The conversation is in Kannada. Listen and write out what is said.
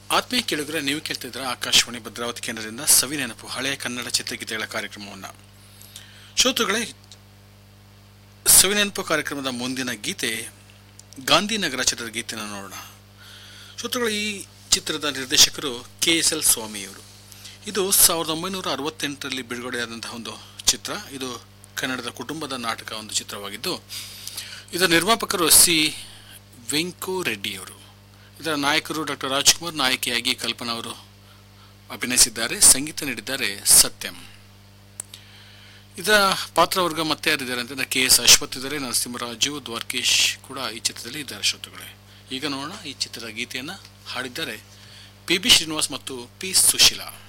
ಆತ್ಮೀಯ ಕೇಳಿದ್ರೆ ನೀವು ಕೇಳ್ತಿದ್ರ ಆಕಾಶವಾಣಿ ಭದ್ರಾವತಿ ಕೇಂದ್ರದಿಂದ ಸವಿ ನೆನಪು ಹಳೆಯ ಕನ್ನಡ ಚಿತ್ರಗೀತೆಗಳ ಕಾರ್ಯಕ್ರಮವನ್ನು ಶ್ರೋತೃಗಳೇ ಸವಿ ನೆನಪು ಕಾರ್ಯಕ್ರಮದ ಮುಂದಿನ ಗೀತೆ ಗಾಂಧಿನಗರ ಚಿತ್ರದ ಗೀತೆಯನ್ನು ನೋಡೋಣ ಶ್ರೋತೃಗಳು ಈ ಚಿತ್ರದ ನಿರ್ದೇಶಕರು ಕೆ ಎಸ್ ಎಲ್ ಸ್ವಾಮಿಯವರು ಇದು ಸಾವಿರದ ಒಂಬೈನೂರ ಅರವತ್ತೆಂಟರಲ್ಲಿ ಬಿಡುಗಡೆಯಾದಂತಹ ಒಂದು ಚಿತ್ರ ಇದು ಕನ್ನಡದ ಕುಟುಂಬದ ನಾಟಕ ಒಂದು ಚಿತ್ರವಾಗಿದ್ದು ಇದರ ನಿರ್ಮಾಪಕರು ಸಿ ವೆಂಕು ರೆಡ್ಡಿಯವರು ಇದರ ನಾಯಕರು ಡಾಕ್ಟರ್ ರಾಜ್ಕುಮಾರ್ ನಾಯಕಿಯಾಗಿ ಕಲ್ಪನಾ ಅವರು ಅಭಿನಯಿಸಿದ್ದಾರೆ ಸಂಗೀತ ನೀಡಿದ್ದಾರೆ ಸತ್ಯಂ ಇದರ ಪಾತ್ರವರ್ಗ ಮತ್ತೆ ಯಾರಿದ್ದಾರೆ ಅಂತಂದ್ರೆ ಕೆ ಎಸ್ ಅಶ್ವಥ್ ಇದ್ದಾರೆ ನರಸಿಂಹರಾಜು ದ್ವಾರಕೇಶ್ ಕೂಡ ಈ ಚಿತ್ರದಲ್ಲಿ ಇದ್ದಾರೆ ಶ್ರೋತೃಗಳೇ ಈಗ ನೋಡೋಣ ಈ ಚಿತ್ರದ ಗೀತೆಯನ್ನು ಹಾಡಿದ್ದಾರೆ ಪಿ ಬಿ ಶ್ರೀನಿವಾಸ್ ಮತ್ತು ಪಿ ಸುಶೀಲಾ